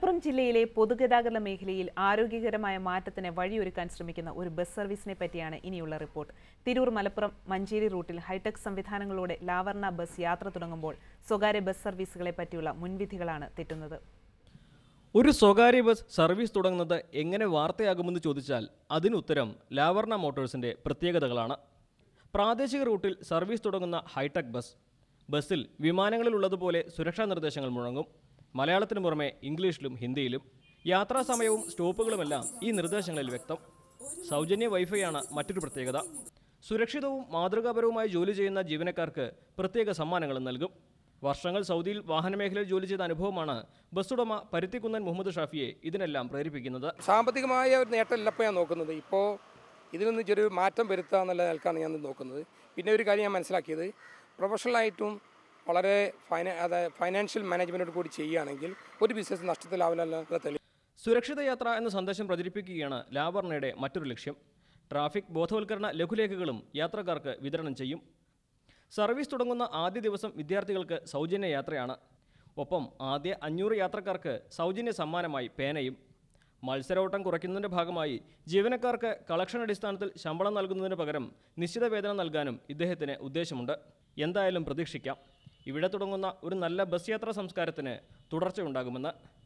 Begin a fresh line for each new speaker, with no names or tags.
മലപ്പുറം ജില്ലയിലെ പൊതുഗതാഗത മേഖലയിൽ ആരോഗ്യകരമായ മാറ്റത്തിന് വഴിയൊരുക്കാൻ ശ്രമിക്കുന്ന ഒരു ബസ് സർവീസിനെ പറ്റിയാണ് ഇനിയുള്ള റിപ്പോർട്ട് തിരൂർ മലപ്പുറം മഞ്ചേരി റൂട്ടിൽ ഹൈടെക് സംവിധാനങ്ങളോടെ ലാവർണ ബസ് യാത്ര തുടങ്ങുമ്പോൾ സ്വകാര്യ ബസ് സർവീസുകളെ പറ്റിയുള്ള മുൻവിധികളാണ് തെറ്റുന്നത്
ഒരു സ്വകാര്യ ബസ് സർവീസ് തുടങ്ങുന്നത് എങ്ങനെ വാർത്തയാകുമെന്ന് ചോദിച്ചാൽ അതിനുത്തരം ലാവർണ മോട്ടോഴ്സിന്റെ പ്രത്യേകതകളാണ് പ്രാദേശിക റൂട്ടിൽ സർവീസ് തുടങ്ങുന്ന ഹൈടെക് ബസ് ബസ്സിൽ വിമാനങ്ങളിലുള്ളതുപോലെ സുരക്ഷാ നിർദ്ദേശങ്ങൾ മുഴങ്ങും മലയാളത്തിന് പുറമെ ഇംഗ്ലീഷിലും ഹിന്ദിയിലും യാത്രാ സമയവും സ്റ്റോപ്പുകളുമെല്ലാം ഈ നിർദ്ദേശങ്ങളിൽ വ്യക്തം സൗജന്യ വൈഫൈയാണ് മറ്റൊരു പ്രത്യേകത സുരക്ഷിതവും മാതൃകാപരവുമായി ജോലി ചെയ്യുന്ന ജീവനക്കാർക്ക് പ്രത്യേക സമ്മാനങ്ങളും നൽകും വർഷങ്ങൾ സൗദിയിൽ വാഹനമേഖലയിൽ ജോലി ചെയ്ത അനുഭവമാണ് ബസ്സുടമ പരുത്തിക്കുന്നൻ മുഹമ്മദ് ഷാഫിയെ ഇതിനെല്ലാം പ്രേരിപ്പിക്കുന്നത്
സാമ്പത്തികമായ ഒരു നേട്ടമല്ല ഇപ്പോൾ ഞാൻ നോക്കുന്നത് ഇപ്പോൾ ഇതിൽ നിന്ന് ചെറിയൊരു മാറ്റം വരുത്തുക എന്നുള്ള നിലക്കാണ് ഞാൻ ഇത് നോക്കുന്നത് പിന്നെ ഒരു കാര്യം ഞാൻ മനസ്സിലാക്കിയത് പ്രൊഫഷണലായിട്ടും വളരെ ഫൈനാ അതായത് ഫൈനാൻഷ്യൽ മാനേജ്മെൻറ്റോട് കൂടി ചെയ്യുകയാണെങ്കിൽ ഒരു ബിസിനസ് നഷ്ടത്തിലാവില്ല തെളി
സുരക്ഷിത യാത്ര എന്ന സന്ദേശം പ്രചരിപ്പിക്കുകയാണ് ലാവർണയുടെ മറ്റൊരു ലക്ഷ്യം ട്രാഫിക് ബോധവൽക്കരണ ലഘുലേഖകളും യാത്രക്കാർക്ക് വിതരണം ചെയ്യും സർവീസ് തുടങ്ങുന്ന ആദ്യ ദിവസം വിദ്യാർത്ഥികൾക്ക് സൗജന്യ യാത്രയാണ് ഒപ്പം ആദ്യ അഞ്ഞൂറ് യാത്രക്കാർക്ക് സൗജന്യ സമ്മാനമായി പേനയും മത്സരോട്ടം കുറയ്ക്കുന്നതിൻ്റെ ഭാഗമായി ജീവനക്കാർക്ക് കളക്ഷൻ അടിസ്ഥാനത്തിൽ ശമ്പളം നൽകുന്നതിന് പകരം നിശ്ചിത വേതനം നൽകാനും ഇദ്ദേഹത്തിന് ഉദ്ദേശമുണ്ട് എന്തായാലും പ്രതീക്ഷിക്കാം ഇവിടെ തുടങ്ങുന്ന ഒരു നല്ല ബസ് യാത്രാ സംസ്കാരത്തിന് തുടർച്ചയുണ്ടാകുമെന്ന്